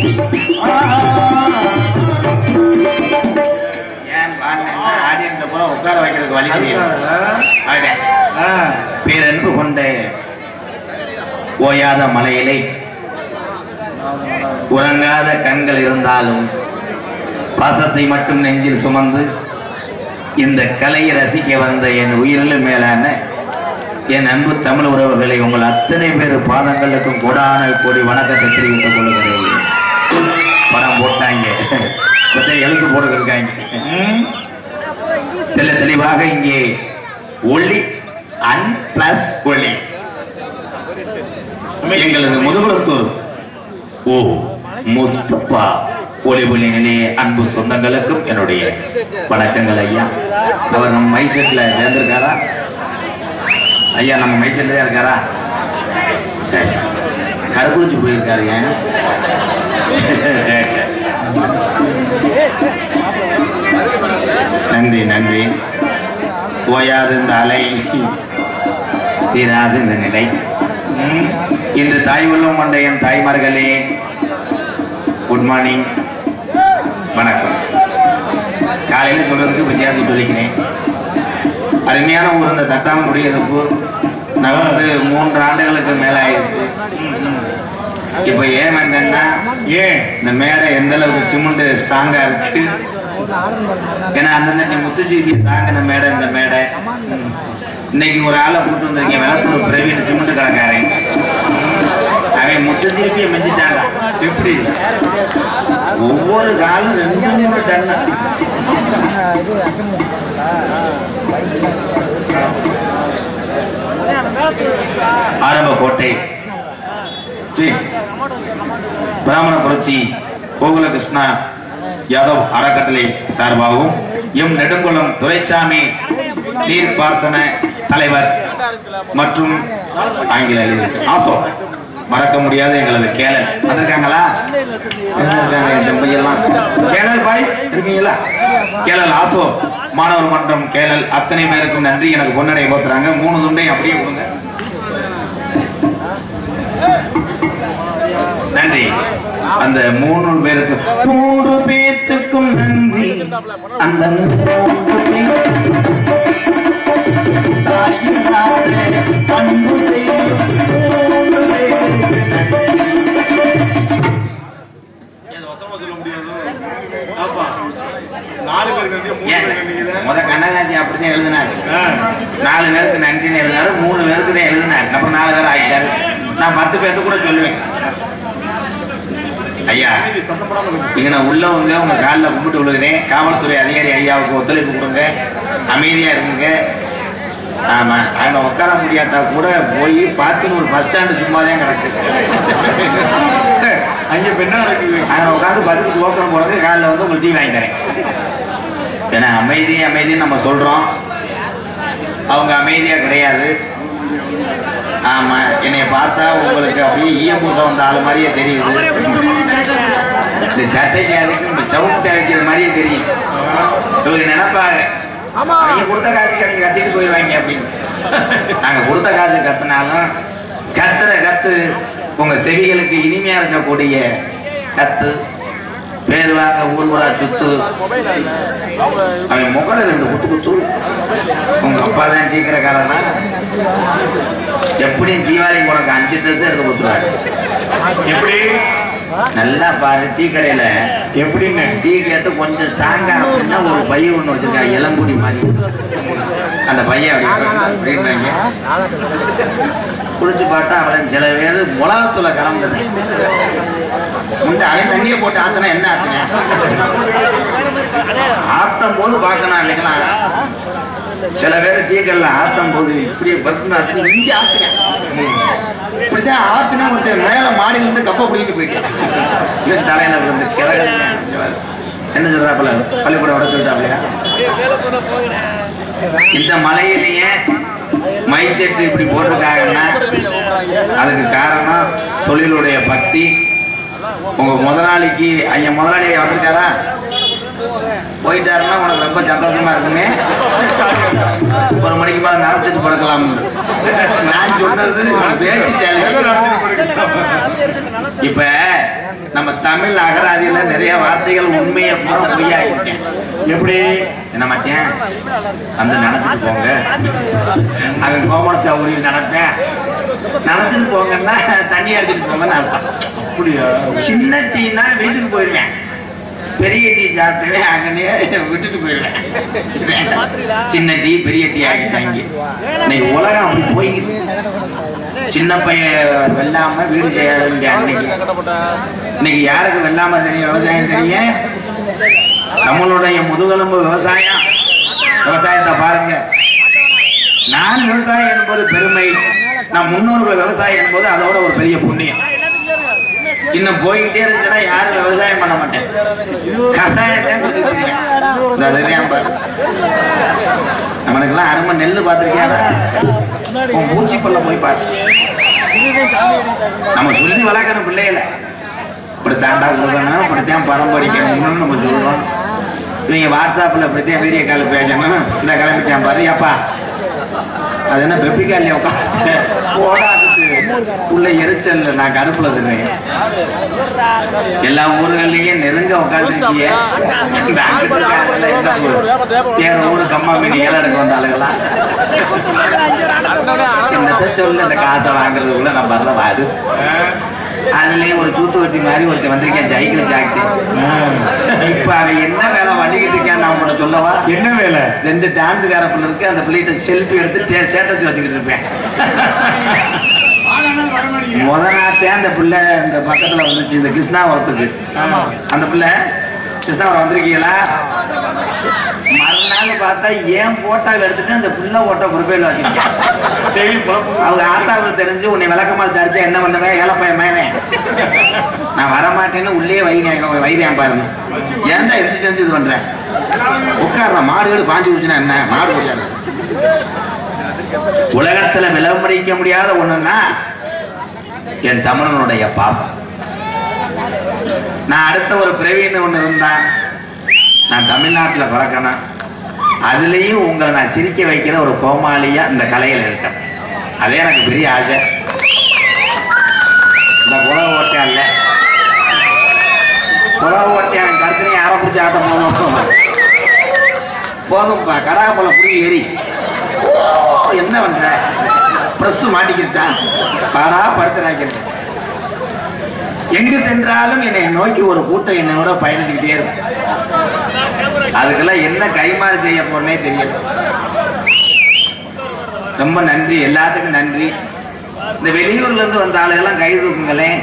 ஏன் பாருங்கன்னா ஆடியன்ஸை பூரா உட்கார வைக்கிறதுக்கு வழி தெரியல அதுதான். பேரன்பு கொண்ட ஓயாத மலையிலே உறங்காத கண்கள் இருந்தாலும் பாசத்தை மட்டும் நெஞ்சில் சுமந்து இந்த கலையை ரசிக்க வந்த என் உயிரிலும் மேலான என் அன்பு தமிழ் உறவுகளை உங்கள் அத்தனை பேர் பாதங்களுக்கும் கூடான கோடி வணக்கத்தை தெரிவித்துக் கொள்கிறேன் படம் போட்டாங்க கொஞ்சம் எழுத்து போட்டுருக்காங்க தெல்ல தெளிவாக இங்கே ஒளி அன் பிளஸ் ஒளி எங்களது முதுகுளத்தூர் ஓ முஸ்தபா ஒளி ஒளி நிலைய அன்பு சொந்தங்களுக்கும் என்னுடைய வணக்கங்கள் ஐயா அவர் நம்ம மைசூர்ல சேர்ந்திருக்காரா ஐயா நம்ம மைசூர்ல தான் இருக்காரா சரி சரி கருக்குறிச்சி போயிருக்காரு ஏன் சரி சரி நன்றி நன்றி ஓயாது இந்த அலை தீராது இந்த நிலை ம், இன்று தாய் உள்ளம் கொண்ட என் தாய்மார்களே குட் மார்னிங் வணக்கம் காலையில் சொல்றதுக்கு வித்தியாசம் சொல்லிக்கிறேன் அருமையான ஊர் இந்த தட்டாமல் குடியிருப்பு நான் வந்து மூன்று ஆண்டுகளுக்கு மேல ஆயிடுச்சு இப்ப ஏன் வந்தேன்னா ஏன் இந்த மேடை எந்த அளவுக்கு சிமெண்ட் ஸ்ட்ராங்கா இருக்கு ஏன்னா அந்த நீ முத்துஜிபி தாங்கின மேடை இந்த மேடை இன்னைக்கு ஒரு ஆளை கூட்டு வந்திருக்கீங்க வெளத்தூர் பிரவீன் சிமெண்ட் கடைக்காரன் அவன் முத்துஜிபியை மிஞ்சிட்டாங்க எப்படி ஒவ்வொரு காலும் ரெண்டு மூணு டன் இது அச்சம் ஆரம்ப கோட்டை ஸ்ரீ பிராமண புரட்சி கோகுலகிருஷ்ணா யாதவ் அறக்கட்டளை சார்பாகவும் எம் நெடுங்குளம் துரைசாமி நீர்ப்பாசன தலைவர் மற்றும் ஆங்கில எழுதி ஆசோ மறக்க முடியாத எங்களது கேளல் வந்திருக்காங்களா எங்க இருக்காங்க என் தம்பியெல்லாம் கேளல் பாய்ஸ் இருக்கீங்களா கேளல் ஆசோ மாணவர் மன்றம் கேளல் அத்தனை பேருக்கும் நன்றி எனக்கு பொன்னடை போத்துறாங்க மூணு துண்டையும் அப்படியே கொடுங்க நன்றி அந்த மூணு பேருக்கு மூன்று பேத்துக்கும் நன்றி அந்த மூன்று பேத்துக்கும் தாயினாலே அன்பு செய்யும் மூன்று பேருக்கு நன்றி. ஏன்? முத கண்ணதாசி அப்படித்தான் எழுதினாரு நாலு பேருக்கு நன்றின்னு எழுதினாரு மூணு பேருக்கு தான் எழுதினாரு அப்புறம் நாலு பேர் ஆகிட்டாரு நான் பத்து பேர்த்து கூட சொல்லுவேன் ஐயா இங்க நான் உள்ளவங்க உங்க காலில் கும்பிட்டு விழுகிறேன் காவல்துறை அதிகாரி ஐயாவுக்கு ஒத்துழைப்பு கொடுங்க அமைதியா இருங்க ஆமா அங்க உட்கார முடியாட்டா கூட போய் பார்த்துன்னு ஒரு பஸ் ஸ்டாண்டு சும்மா தான் கிடக்கு அங்க பெண்ணா நடக்குது அங்க உட்காந்து பஸ்ஸுக்கு ஓக்கரம் போடுறது காலில் வந்து உங்களுக்கு டீ வாங்கி தரேன் ஏன்னா அமைதி அமைதின்னு நம்ம சொல்றோம் அவங்க அமைதியா கிடையாது ஆமா என்னைய பார்த்தா உங்களுக்கு அப்படியே ஈய பூசை வந்த ஆளு மாதிரியே தெரியுது இந்த சட்டைக்கு அதுக்கு இந்த சவுண்ட் வைக்கிற மாதிரியே தெரியும் இவங்க நினைப்பாங்க அவங்க கொடுத்த காசுக்கு அவங்க கத்திட்டு போயிடுவாங்க அப்படின்னு நாங்க கொடுத்த காசு கத்துனாலும் கத்துற கத்து உங்க செவிகளுக்கு இனிமையா இருக்கக்கூடிய கத்து பேர் வாங்க ஊர் ஊரா சுத்து அவன் முகல ரெண்டு குத்து குத்து உங்க அப்பா தான் டீக்கடைக்காரனா எப்படியும் தீபாவளிக்கு உனக்கு அஞ்சு ட்ரெஸ் எடுத்து கொடுத்துருவாரு எப்படி நல்லா பாரு டீ கடையில எப்படின்னு டீ கேட்டு கொஞ்சம் ஸ்ட்ராங்கா அப்படின்னா ஒரு பைய ஒண்ணு வச்சிருக்காங்க இளங்குடி மாதிரி அந்த பையன் அப்படி அப்படின்றாங்க குடிச்சு பார்த்தா அவன் சில பேர் மிளகாத்தூளை கலந்துரு முன்ன அவன் தண்ணியை போட்டு ஆத்தினா என்ன ஆத்தின ஆத்தும் போது பார்க்கணும் அன்னைக்கெல்லாம் சில பேர் டீக்கல்ல ஆத்தும் போது இப்படியே பருப்புன்னு ஆத்து இங்க ஆத்துங்க இப்படிதான் ஆத்துனா ஒருத்தர் மேல மாடியில இருந்து கப்ப பிடிக்கிட்டு போயிட்டேன் இது தலையில விழுந்து கிழக்கு என்ன சொல்றாப்புல பள்ளிக்கூடம் உடச்சு விட்டாப்லையா இந்த மலையிலேயே மை செட்டு இப்படி போட்டிருக்காங்கன்னா அதுக்கு காரணம் தொழிலுடைய பக்தி உங்க முதலாளிக்கு ஐயா முதலாளி வந்திருக்காரா போயிட்டாருன்னா உனக்கு ரொம்ப சந்தோஷமா இருக்குமே ஒரு மணிக்கு மேல நினைச்சிட்டு படுக்கலாம் நான் சொன்னது வேட்டி சேலை. இப்ப நம்ம தமிழ் அகராதியில நிறைய வார்த்தைகள் உண்மையை பூரா பொய்யாக்கிட்டேன் எப்படி என்ன மச்சான் வந்து நினைச்சிட்டு போங்க அவன் கோமணத்தை உரிய நினைப்பேன் நினைச்சிட்டு போங்கன்னா தண்ணி அடிச்சிட்டு போங்கன்னு அர்த்தம் அப்படியா சின்ன டீனா வீட்டுக்கு போயிருவேன் பெரிய டீ சாப்பிட்டவே அங்கனே விட்டுட்டு போயிடுவேன் சின்ன டீ பெரிய டீ ஆக்கிட்டாங்க இன்னைக்கு உலகம் அப்படி போய்க்குது சின்ன பையன் வெல்லாம வீடு செய்யாதுங்க அன்னைக்கு இன்னைக்கு யாருக்கு வெல்லாம தெரியும் விவசாயம் தெரியும் நம்மளுடைய முதுகெலும்பு விவசாயம் விவசாயத்தை பாருங்க நான் விவசாயம் என்பது பெருமை நம் முன்னோர்கள் விவசாயம் என்பது அதோட ஒரு பெரிய புண்ணியம் இன்னும் போய்கிட்டே இருந்துச்சுன்னா யாரும் விவசாயம் பண்ண மாட்டேன் கஷாயத்தை குடிச்சிட்டு இருக்கேன். இந்த தெரியாம பாரு நம்மளுக்கெல்லாம் அருமை நெல்லு பார்த்துருக்கியா உன் பூச்சி கொள்ள போய் பாரு நம்ம சொல்லி வளர்க்கணும் பிள்ளைகளை இப்படித்தாண்டா கொடுக்கணும் இப்படித்தான் பரம் படிக்கணும்னு நம்ம சொல்றோம் இவங்க வாட்ஸ்அப்ல இப்படித்தான் வீடியோ கால் பேசணும் இந்த கிளம்பிட்டான் பாரு அப்பா அது என்ன பெப்பிக்காலியா உட்காந்து போடாதுக்கு உள்ள எரிச்சல் நான் கடுப்புல தின்னேன் எல்லா ஊர்கள்லயும் நெருங்க உட்காந்துருக்கிய இந்த அங்கிட்டு இருக்காங்கல்ல, என்ன ஊரு? எங்க ஊரு கம்மா மீன் ஏழை எடுக்க வந்த ஆளுங்களா என்னத்த சொல்ல இந்த காசை வாங்குறதுக்குள்ள நம்ம வரல வாடு அதுலயும் ஒரு தூத்து வச்சு மாதிரி ஒருத்தன் வந்திருக்கேன் ஜெயிக்கிற ஜாக்சி இப்ப அவன் என்ன வேலை பண்ணிக்கிட்டு இருக்கான் நான் உன்னை சொல்லவா என்ன வேலை ரெண்டு டான்ஸுக்கார பிள்ளை இருக்கு அந்த பிள்ளைகிட்ட செல்ஃபி எடுத்து ஸ்டேட்டஸ் வச்சுக்கிட்டு இருப்பேன் முத நாத்தே அந்த பிள்ளை இந்த பக்கத்துல வந்துச்சு இந்த கிருஷ்ணாவரத்துக்கு ஆமா. அந்த பிள்ளை கிருஷ்ணாவரம் வந்திருக்கீங்களா மறுநாள் பார்த்தா ஏன் போட்டோவை எடுத்துட்டு அந்த பிள்ளை போட்டோ ப்ரொஃபைல் வச்சிருக்கேன் டெய்லி பார்ப்போம் அவங்க ஆத்தாவுக்கு தெரிஞ்சு உன்னை விளக்கமா தரிச்சா என்ன பண்ணுவேன் ஏழப்பையன் மேனேன் நான் வரமாட்டேன்னு உள்ளே வைங்க வைரியான் பாருங்க ஏன்டா எந்த செஞ்சு இது பண்றேன் உட்கார்ற மாடுகள் பாஞ்சு குடிச்சுனா என்ன மாடு குடிச்சாங்க உலகத்துல விளம்பரிக்க முடியாத ஒண்ணுன்னா என் தமிழனுடைய பாசம் நான் அடுத்த ஒரு பிறவின்னு ஒண்ணு இருந்தான் நான் தமிழ்நாட்டுல பிறக்கணும் அதுலயும் உங்களை நான் சிரிக்க வைக்கிற ஒரு கோமாளியா இந்த கலையில இருக்கேன் அதே எனக்கு பெரிய ஆசை இந்த குலவ ஓட்டையான்ல குலவ ஓட்டையான் கருத்துலையும் யாரை பிடிச்ச ஆட்டம் போதும் போதும்ப்பா கடா போல புடி ஏறி ஓ, என்ன பண்ற பிரஸ் மாட்டிக்கிச்சா பாடா படுத்துறாக்கிறது எங்கு சென்றாலும் என்னை நோக்கி ஒரு கூட்டம் என்னோட பயணிச்சுக்கிட்டே இருக்கும் அதுக்கெல்லாம் என்ன கைமாறு செய்ய போறேனே தெரியல ரொம்ப நன்றி எல்லாத்துக்கும் நன்றி இந்த வெளியூர்ல இருந்து வந்த ஆளுகெல்லாம் கை தூக்குங்களேன்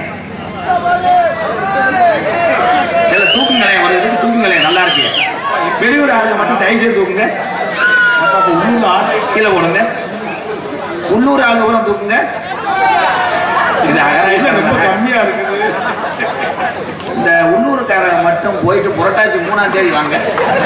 எல்லாம் தூக்குங்களேன் ஒரு இதுக்கு தூக்குங்களேன் நல்லா இருக்கு வெளியூர் ஆளுங்க மட்டும் தயவு செய்து தூக்குங்க அப்ப உள்ளூர்ல ஆட்டை கீழே போடுங்க உள்ளூர் ஆளுங்க கூட தூக்குங்க இது இல்ல அகராதியில ரொம்ப ரொம்ப கம்மியா இருக்குது இந்த உள்ளூர்காரங்க மட்டும் போயிட்டு புரட்டாசி மூணாம் தேதி வாங்க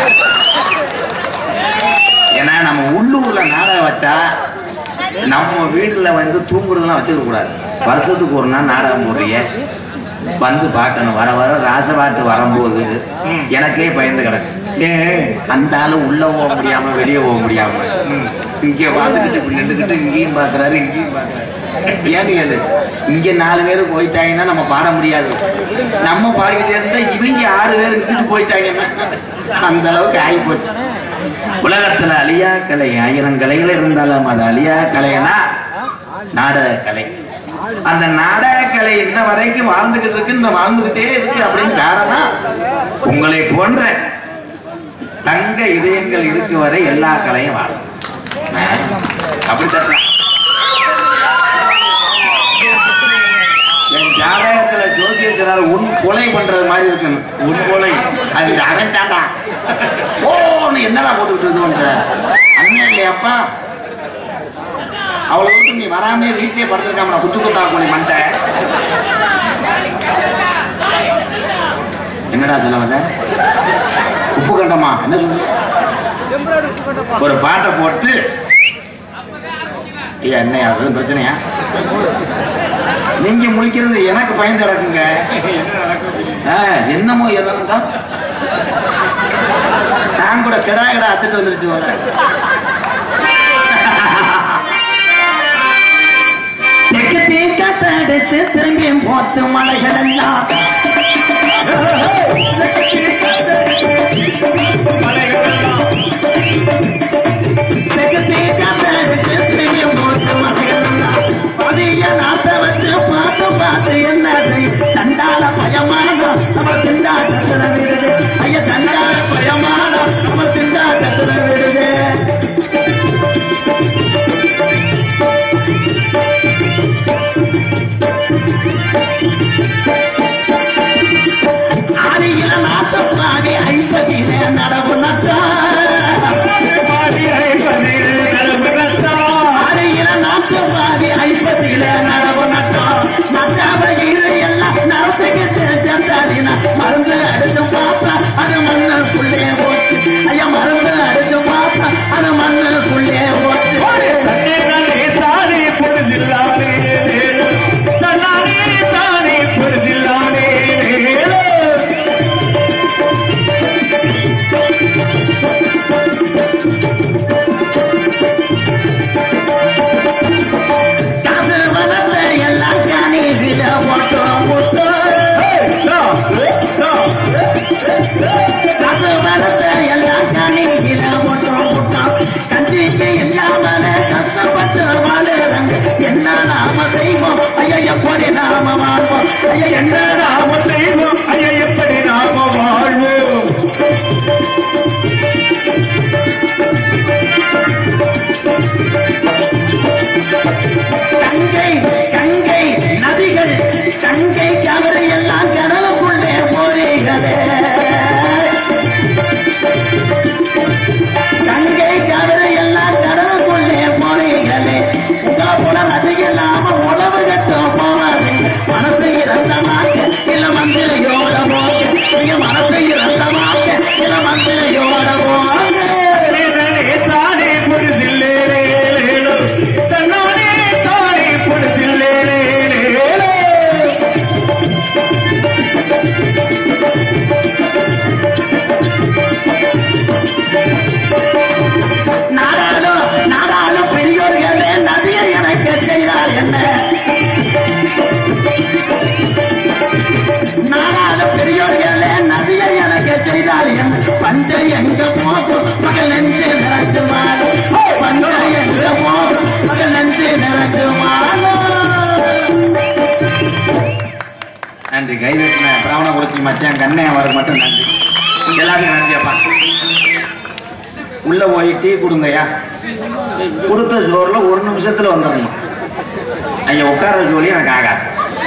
ஏன்னா நம்ம உள்ளூர்ல நாடகம் வச்சா நம்ம வீட்டுல வந்து தூங்குறதெல்லாம் வச்சுக்க கூடாது வருஷத்துக்கு ஒரு நாள் நாடகம் போடுறீங்க வந்து பார்க்கணும் வர வர ராசபாட்டு வரும்போது எனக்கே பயந்து கிடக்கு ஏன் அந்த ஆளு உள்ள போக முடியாம வெளியே போக முடியாம இங்க பார்த்துக்கிட்டு இப்படி நின்றுக்கிட்டு இங்கேயும் பாக்குறாரு இங்கேயும் பாக்குறாரு ஏன்னு கேளு இங்க நாலு பேர் போயிட்டாங்கன்னா நம்ம பாட முடியாது நம்ம பாடிக்கிட்டே இருந்தா இவங்க ஆறு பேர் இங்கிட்டு போயிட்டாங்கன்னா அந்த அளவுக்கு ஆகி போச்சு உலகத்துல அழியா கலை ஆயிரம் கலைகள் இருந்தாலும் அது அழியா கலைனா நாடக கலை அந்த நாடக கலை இன்ன வரைக்கும் வாழ்ந்துகிட்டு இருக்கு இன்னும் வாழ்ந்துகிட்டே இருக்கு அப்படின்னு காரணம் உங்களை போன்ற தங்க இதயங்கள் இருக்கு வரை எல்லா கலையும் வாழும் ஆ, அப்படி தட்டலாம் என் ஜாதகத்துல ஜோசியத்தினால உன் கொலை பண்றது மாதிரி இருக்கணும் உன் கொலை அது அவன் தாண்டா ஓ நீ என்னடா போட்டுக்கிட்டு இது பண்ற அண்ணன் இல்லையாப்பா அவ்வளவு தூரத்துக்கு நீ வராமே வீட்லயே படுத்திருக்காம குச்சு குத்தா கோழி மண்டை என்னடா சொல்ல வந்த உப்பு கண்டமா என்ன சொல்ற ஒரு பாட்டை போட்டு ஐயா என்ன அது பிரச்சனையா நீங்க முழிக்கிறது எனக்கு பயந்து கிடக்குங்க ஆ, என்னமோ எதனா தான் நான் கூட கிடா கிடா அத்துட்டு வந்துருச்சு போல தெற்கு தேக்க தடிச்சு திரும்பி போச்சு மலைகள் எல்லாம் தெற்கு தேக்க தடிச்சு திரும்பி போச்சு மலைகள் எல்லாம் பதிய நாட்ட வச்சு பார்த்து பார்த்து என்னது சண்டால பயமானோ நம்ம திண்டாட்டத்துல விடுது ஐயா சண்டால பயமானோ நம்ம திண்டாட்டத்துல விடுது ஆடியில நாட்டு பாடி ஐப்பசியில நடவு நட்டா ஆடியில நாட்டு பாடி ஐப்பசியில நடவு நட்டா நட்டாவ இது எல்லாம் நரசு நாம செய்வோம் ஐயா எப்படி நாம வாழ்வோம் ஐயா என்ன நாம நாம செய்வோம் ஐயா எப்படி நாம வாழ்வோம் கங்கை கங்கை நதிகள் கங்கை கவரை எல்லாம் கடலுக்குள்ளே போறீங்களே கங்கை கவரை எல்லாம் கடலுக்குள்ளே போறீங்களே உங்களை போல நதி இல்லாம உழவு கட்டும் போவாது மனசை இறந்தமாக்க இல்ல மந்திரையோட போங்க நீங்க மனசை இறந்தமாக்க இல்ல மந்திரையோட போங்க தானே தானே பொழுதில்லே தன்னானே தானே பொழுதில்லே நாடாளும் நாடாளும் பெரியோர்களே நதியை எனக்கு செய்தால் என்ன நாடாளும் பெரியோர்களே நதியை எனக்கு செய்தால் என்ன பஞ்சை எங்க போகும் மகள் நெஞ்சு நிறைஞ்சு மாறும் பஞ்சை எங்க போகும் மகள் நெஞ்சு நிறைஞ்சு மாறும் நன்றி கைவெட்டின பிராமண குறிச்சி மச்சான் கண்ணே அவருக்கு மட்டும் நன்றி எல்லாருக்கும் நன்றி அப்பா உள்ள போய் டீ கொடுங்கய்யா கொடுத்த ஜோர்ல ஒரு நிமிஷத்துல வந்துடணும் ஐயா உட்கார ஜோலி எனக்கு ஆகாது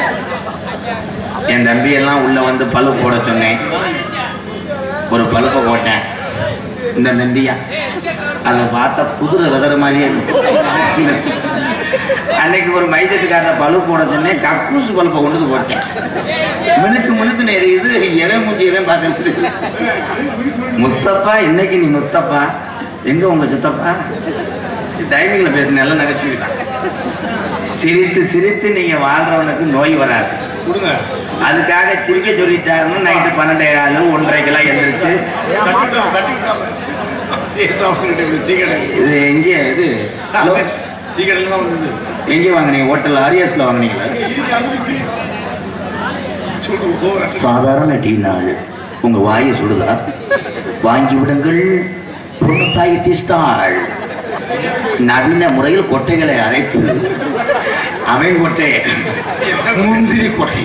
என் தம்பி எல்லாம் உள்ள வந்து பழு போட சொன்னேன் ஒரு பழுப்பை போட்டேன் இந்த நண்டியா அதை பார்த்தா குதிரை விதற மாதிரியே இருந்துச்சு அன்னைக்கு ஒரு மைசெட்டுக்காரரை பழு போட சொன்னேன் கக்கூசு பழுப்பை கொண்டு வந்து போட்டேன் மினுக்கு மினுக்குன்னு எரியுது எவன் மூஞ்சி எவன் பார்க்கறது முஸ்தபா இன்னைக்கு நீ முஸ்தபா எங்க உங்க சித்தப்பா டைமிங்ல பேசின எல்லாம் நகைச்சுவை தான் சிரித்து சிரித்து நீங்க வாழ்றவனுக்கு நோய் வராது கொடுங்க அதுக்காக சிரிக்க சொல்லிட்டாருன்னு நைட்டு பன்னெண்டே காலு ஒன்றரைக்கெல்லாம் எந்திரிச்சு தட்டிவிட்டோம், தட்டிவிட்டோம். டீ சாப்பிட்டுட்டு இப்படி டீ கடை. இது எங்கே இது ஹலோ டீ கடையில தான் வந்தது. எங்கே வாங்குனீங்க ஹோட்டல் ஆரியாஸ்ல வாங்குனீங்களா இதுக்கு அடுத்து இப்படி. சுடு, ஓவரா. சாதாரண டீ நாள் உங்க வாயை சுடுதா வாங்கி விடுங்கள் பொண்ணு டீ ஸ்டால் நவீன முறையில் கொட்டைகளை அரைத்து அவன் கொட்டை முந்திரி கொட்டை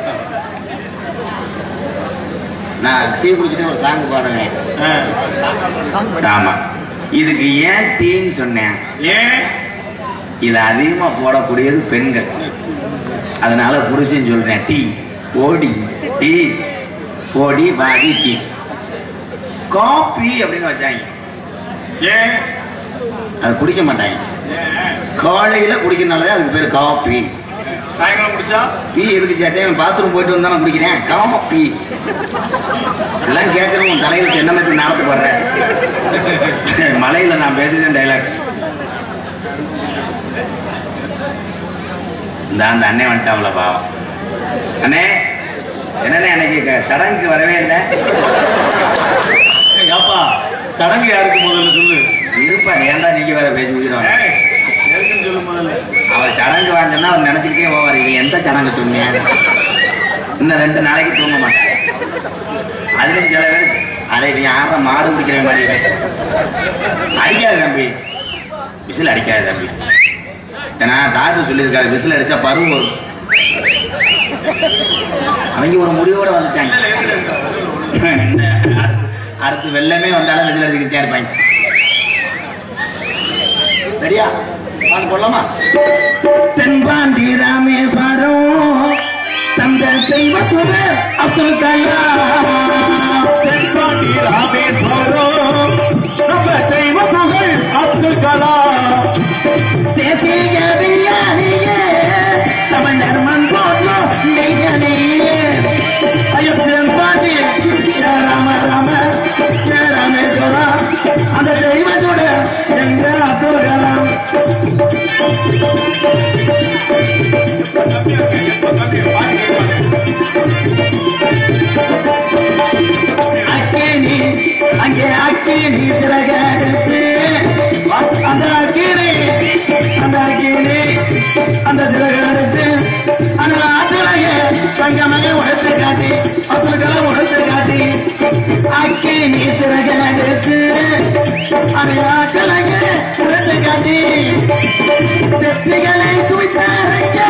நான் டீ குடிச்சிட்டு ஒரு சாங் பாடுவேன் ஆ. ஆமா இதுக்கு ஏன் டீன்னு சொன்னேன் ஏன் இது அதிகமா போடக்கூடியது பெண்கள் அதனால புருஷன் சொல்றேன் டீ ஓடி டீ ஓடி வாடி டீ காபி அப்படின்னு வச்சாங்க ஏன் அது குடிக்க மாட்டாங்க ஏன்? காலையில குடிக்கிறனாலதான் அதுக்கு பேர் காபி சாயங்காலம் குடிச்சா டீ எதுக்கு சேர்த்தேன் பாத்ரூம் போயிட்டு வந்தா நான் குடிக்கிறேன் காபி எல்லாம் கேட்கறது உன் தலையில தென்னமத்து நாமத்து வர்றேன் மலையில நான் பேசுறேன் டைலாக் இந்த அந்த அண்ணே வந்துட்டாவுல பாவம் அண்ணே என்னண்ணே அன்னைக்கு க- சடங்குக்கு வரவே இல்லை ஏப்பா சடங்கு யாருக்கு முதல்ல சொல்லு இருப்பா ஏன்டா நீங்க வேற பேசி உயிரோம் ஏய், எதுக்குன்னு சொல்லு முதல்ல அவர் சடங்கு வாங்கினா அவர் நினைச்சுக்கிட்டே போவார் இவன் எந்த சடங்கு சொன்னேன் இன்னும் ரெண்டு நாளைக்கு தூங்க மாட்டேன் அதுலயும் சில பேர் அடே நீ ஆடுற மாடு குடிக்கிற மாதிரி இவன். அடிக்காது தம்பி விசில் அடிக்காது தம்பி ஏன்னா டாக்டர் சொல்லியிருக்காரு விசில் அடிச்சா பருவம் வரும் அவங்க ஒரு முடிவோட வந்துட்டாங்க அடுத்து- அடுத்து வெள்ளமே வந்தாலும் விசில் அடிச்சுக்கிட்டே இருப்பாங்க சரியா பாட்டு போடலாமா தென்பாண்டி ராமேஸ்வரம் தந்த தெய்வ சுடர் அப்துல் கலாம் தென்பாண்டி ராமேஸ்வரம் நம்ம தெய்வ புகழ் அப்துல் கலாம் தேசிய விஞ்ஞானியே தமிழர் மண் போற்றும் நெய்யனியே ஐயோ தென்பாண்டி ஏ ராம ராம ஏ ராமேஸ்வரம் அந்த தெய்வ சுடர் எங்க அப்துல் கலாம் அக்கினி அங்கே அக்கினி சிறகடிச்சு அந்த அக்கினி அந்த அக்கினி அந்த சிறகடிச்சு அந்த ஆற்றலைய தங்கமக உழைத்து காட்டி அத்தனை உழைத்து காட்டி அக்கினி சிறகடிச்சு அந்த ஆற்றலைய உழைத்து காட்டி வெற்றிகளை குவித்தாரையா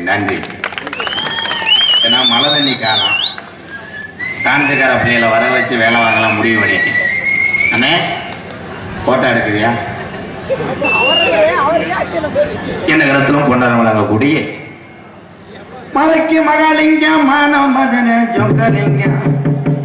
நன்றி ஏன்னா மழை தண்ணி காலம் டான்ஸுக்கார பிள்ளைகளை வர வச்சு வேலை வாங்கலாம் முடிவு பண்ணிட்டேன் அண்ணே போட்டோ எடுக்கிறியா என்ன இடத்திலும் கொண்டாட வழங்கக்கூடிய மலைக்கு மகாலிங்கம் மானவ மதன ஜொங்கலிங்கம்